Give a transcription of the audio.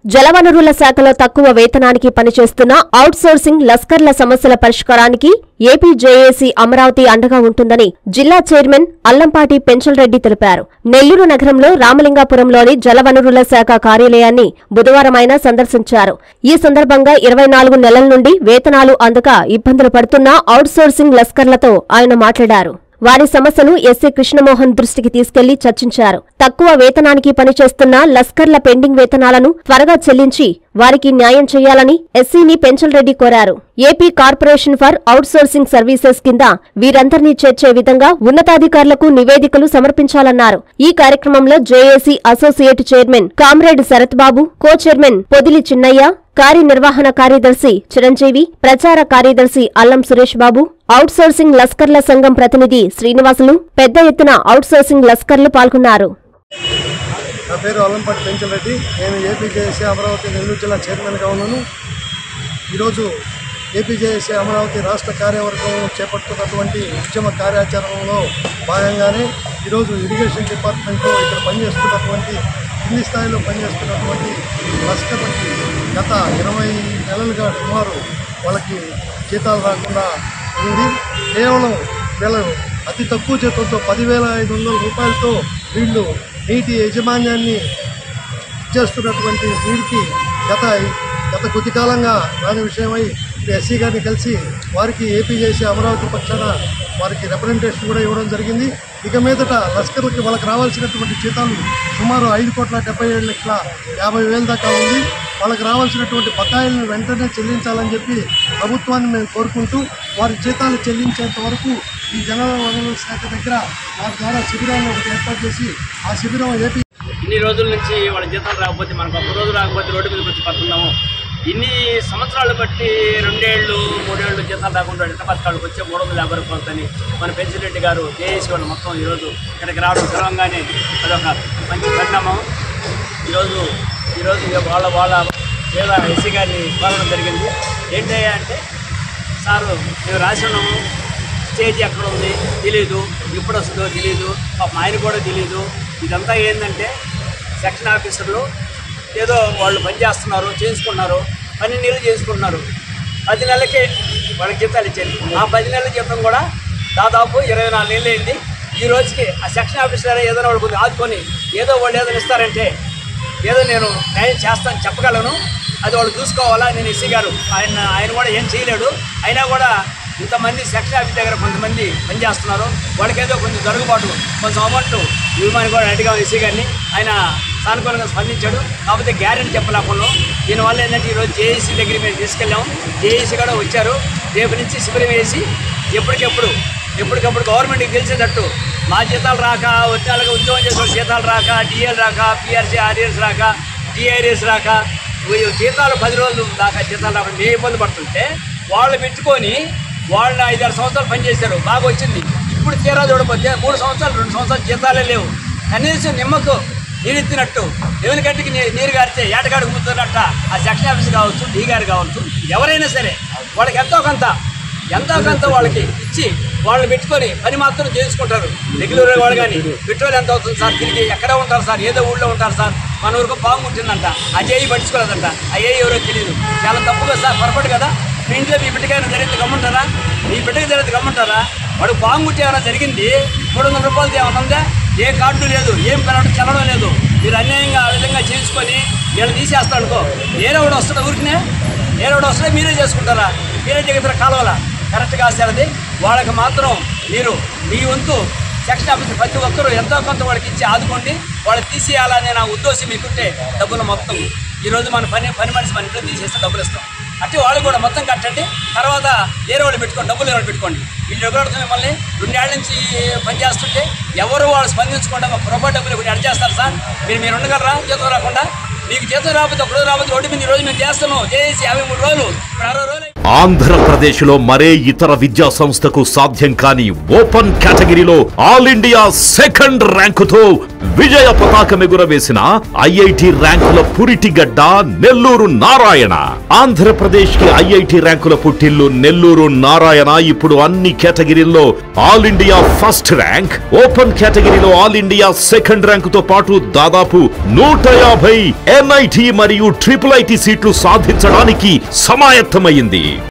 జలవనరుల శాఖలో తక్కువ వేతనానికి పనిచేస్తున్న అవుట్సోర్సింగ్ లస్కర్ల సమస్యల పరిష్కారానికి ఏపీ జేఏసీ అమరావతి అండగా ఉంటుందని జిల్లా చైర్మన్ అల్లంపాటి పెంచల్రెడ్డి తెలిపారు నెల్లూరు నగరంలో రామలింగాపురంలోని జలవనరుల శాఖ కార్యాలయాన్ని బుధవారం ఆయన సందర్శించారు ఈ సందర్భంగా ఇరవై నాలుగు నెలల నుండి వేతనాలు అందక ఇబ్బందులు పడుతున్న అవుట్సోర్సింగ్ లస్కర్లతో ఆయన మాట్లాడారు వారి సమస్యను ఎస్సీ కృష్ణమోహన్ దృష్టికి తీసుకెళ్లి చర్చించారు తక్కువ వేతనానికి పనిచేస్తున్న లస్కర్ల పెండింగ్ వేతనాలను త్వరగా చెల్లించి వారికి న్యాయం చేయాలని ఎస్సీని పెంచల్రెడ్డి కోరారు AP corporation for outsourcing services కింద వీరందరినీ చేర్చే విధంగా ఉన్నతాధికారులకు నివేదికలు సమర్పించాలన్నారు ఈ కార్యక్రమంలో JAC associate chairman comrade Sharath Babu co-chairman Podili Chinnaiah కార్యనిర్వహణ కార్యదర్శి చిరంజీవి ప్రచార కార్యదర్శి అల్లం సురేష్ బాబు అవుట్సోర్సింగ్ లస్కర్ల సంఘం ప్రతినిధి శ్రీనివాసులు పెద్ద ఎత్తున అవుట్సోర్సింగ్ లస్కర్లు పాల్గొన్నారు నా పేరు అల్లంపాటి పెంచలరెడ్డి నేను ఏపీజేఎస్సీ అమరావతి నెల్లూరు జిల్లా చైర్మన్గా ఉన్నాను ఈరోజు ఏపీజేఎస్సీ అమరావతి రాష్ట్ర కార్యవర్గం చేపడుతున్నటువంటి ఉద్యమ కార్యాచరణలో భాగంగానే ఈరోజు ఇరిగేషన్ డిపార్ట్మెంట్లో ఇక్కడ పనిచేస్తున్నటువంటి కింది స్థాయిలో పనిచేస్తున్నటువంటి లస్కర్లకి గత ఇరవై నెలలుగా సుమారు వాళ్ళకి జీతాలు రాకుండా ఉంది కేవలం వీళ్ళు అతి తక్కువ జీతంతో పదివేల ఐదు వందల రూపాయలతో వీళ్ళు నీటి యాజమాన్యాన్ని చేస్తున్నటువంటి వీరికి గత గత కొద్ది కాలంగా దాని విషయమై ఎస్సీ గారిని కలిసి వారికి ఏపీ చేసి అమరావతి పక్షాన వారికి రిప్రజెంటేషన్ కూడా ఇవ్వడం జరిగింది ఇక మీదట లష్కర్లకి వాళ్ళకి రావాల్సినటువంటి జీతాలు సుమారు ఐదు కోట్ల డెబ్బై ఏడు లక్షల యాభై వేల దాకా ఉంది వాళ్ళకి రావాల్సినటువంటి బకాయిలను వెంటనే చెల్లించాలని చెప్పి ప్రభుత్వాన్ని మేము కోరుకుంటూ వారి జీతాలు చెల్లించేంత వరకు ఈ జల వనరుల శాఖ దగ్గర వారి ద్వారా శిబిరాన్ని ఒకటి ఏర్పాటు చేసి ఆ శిబిరం ఏపీ ఇన్ని రోజుల నుంచి వాళ్ళ జీతాలు రాకపోతే మనకు ఒక రోజు రాకపోతే రోడ్డు మీదకి వచ్చి పడుతున్నాము ఇన్ని సంవత్సరాలు బట్టి రెండేళ్ళు మూడేళ్ళు జీతాలు రాకుండా ఎంత బతకాళ్ళకి వచ్చే మూడు వందల యాభై రూపాయలని మన పెంచిరెడ్డి గారు జేఏసీ వాళ్ళు మొత్తం ఈరోజు ఇక్కడికి రావడం తెలవంగానే అదొక మంచి పరిణామం ఈరోజు ఈరోజు ఇక వాళ్ళ వాళ్ళ వేళ ఎస్సీ గారిని కోరడం జరిగింది ఏంటయ్యా అంటే సారు మేము రాసిన స్టేజ్ ఎక్కడ ఉంది తెలియదు ఎప్పుడు వస్తుందో తెలియదు పాపం ఆయన కూడా తెలియదు ఇదంతా ఏంటంటే సెక్షన్ ఆఫీసర్లు ఏదో వాళ్ళు పని చేస్తున్నారు చేసుకున్నారు పని నెలలు చేసుకుంటున్నారు పది నెలలకే వాళ్ళకి జీతాలు ఇచ్చేది ఆ పది నెలల జీతం కూడా దాదాపు ఇరవై నాలుగు నెలలు అయింది ఈ రోజుకి ఆ సెక్షన్ ఆఫీసర్ ఏదైనా వాళ్ళు కొద్దిగా ఆదుకొని ఏదో వాళ్ళు ఏదైనా ఇస్తారంటే ఏదో నేను న్యాయం చేస్తాను చెప్పగలను అది వాళ్ళు చూసుకోవాలా నేను ఎస్సీ గారు ఆయన ఆయన కూడా ఏం చేయలేడు అయినా కూడా ఇంతమంది సెక్షన్ ఆఫీస్ దగ్గర కొంతమంది పనిచేస్తున్నారు వాళ్ళకి ఏదో కొంచెం జరుగుబాటు కొంచెం అమౌంట్ ఇవ్వమని కూడా అడిగాం ఎస్సీ గారిని ఆయన సానుకూలంగా స్పందించాడు కాకపోతే గ్యారెంటీ చెప్పలేకుండా దీనివల్ల ఏంటంటే ఈరోజు జేఏసీ దగ్గరికి మేము తీసుకెళ్ళాం జేఏసీ కూడా వచ్చారు రేపు నుంచి శిబిరం వేసి ఎప్పటికెప్పుడు ఎప్పటికప్పుడు గవర్నమెంట్కి తెలిసేటట్టు మా జీతాలు రాక వచ్చేళ్ళకి ఉద్యోగం చేసే వాళ్ళకి జీతాలు రాక డిఎల్ రాక పిఆర్సీ ఆర్ఎస్ రాక డిఆర్ఎస్ రాక ఈ జీతాలు పది రోజులు దాకా జీతాలు రాక మేము ఇబ్బంది పడుతుంటే వాళ్ళు పెట్టుకొని వాళ్ళు ఐదారు సంవత్సరాలు పనిచేశారు బాగా వచ్చింది ఇప్పుడు తీరా చూడకపోతే మూడు సంవత్సరాలు రెండు సంవత్సరాలు జీతాలే లేవు కనీసం నిమ్మకు నీరు ఎత్తినట్టు దేవుని గట్టికి నీ- నీరు గారితే ఏటగాడికి ముద్దున్నట్ట ఆ సెక్షన్ ఆఫీస్ కావచ్చు డీ గారు కావచ్చు ఎవరైనా సరే వాళ్ళకి ఎంతో కొంత ఎంతో కొంత వాళ్ళకి ఇచ్చి వాళ్ళని పెట్టుకొని పని మాత్రం చేసుకుంటారు రెగ్యులర్ వాళ్ళు కానీ పెట్రోల్ ఎంత అవుతుంది సార్ తిరిగి ఎక్కడ ఉంటారు సార్ ఏదో ఊళ్ళో ఉంటారు సార్ మన ఊరికి పాము ఉంటుందంట ఆ చేయి పట్టించుకోలేదంట ఆ ఏ ఎవరో తెలియదు చాలా తప్పుగా సార్ పొరపాటు కదా మీ ఇంట్లో మీ బిడ్డకైనా జరిగింది గమ్ముంటారా మీ బిడ్డకి జరిగింది గమ్ముంటారా వాడు పాము గుట్టి ఏమైనా జరిగింది మూడు వందల రూపాయలు ఏమైనా ఉందా ఏ కార్డు లేదు ఏం పెరగడం చల్లడం లేదు మీరు అన్యాయంగా ఆ విధంగా చేసుకొని వీళ్ళు తీసేస్తాడు అనుకో ఏదో ఒకటి వస్తాడు ఊరికినే ఏదో ఒకటి వస్తే మీరే చేసుకుంటారా మీరే దిగుతారా కాలువల కరెక్ట్ కాదు సార్ అది వాళ్ళకి మాత్రం మీరు మీ వంతు సెక్షన్ ఆఫీసర్ ప్రతి ఒక్కరూ ఎంతో కొంత వాళ్ళకి ఇచ్చి ఆదుకోండి వాళ్ళు తీసేయాలనే నా ఉద్దేశం మీకుంటే డబ్బులు మొత్తం ఈరోజు మన పని పని మనిషి మన ఇంట్లో తీసేస్తే డబ్బులు ఇస్తాం అంటే వాళ్ళు కూడా మొత్తం కట్టండి తర్వాత వేరే వాళ్ళు పెట్టుకోండి డబ్బులు ఎవరు పెట్టుకోండి వీళ్ళు ఎగురడుతుంది మిమ్మల్ని రెండేళ్ల నుంచి పని చేస్తుంటే ఎవరు వాళ్ళు స్పందించకుండా ఒక రూపాయి డబ్బులు ఇప్పుడు అడ్ చేస్తారు సార్ మీరు మీరు ఉండగలరా జీతం రాకుండా మీకు జీతం రాకపోతే ఒక రోజు రాకపోతే ఒకటి మీద ఈ రోజు మేము చేస్తున్నాం చేసి యాభై మూడు రోజులు ఇప్పుడు అరవై రోజులు ఆంధ్రప్రదేశ్లో మరే ఇతర విద్యా సంస్థకు సాధ్యం కాని ఓపెన్ కేటగిరీలో ఆల్ ఇండియా సెకండ్ ర్యాంకుతో విజయ పతాకం ఎగురవేసిన ఐఐటి ర్యాంకుల పురిటిగడ్డ నెల్లూరు నారాయణ ఆంధ్రప్రదేశ్ కి ఐఐటి ర్యాంకుల పుట్టిల్లు నెల్లూరు నారాయణ ఇప్పుడు అన్ని కేటగిరీల్లో all India first rank open కేటగిరీలో ఆల్ ఇండియా సెకండ్ ర్యాంకుతో పాటు దాదాపు నూట యాభై ఎన్ఐటి మరియు ట్రిపుల్ ఐటి సీట్లు సాధించడానికి సమాయత్తమైంది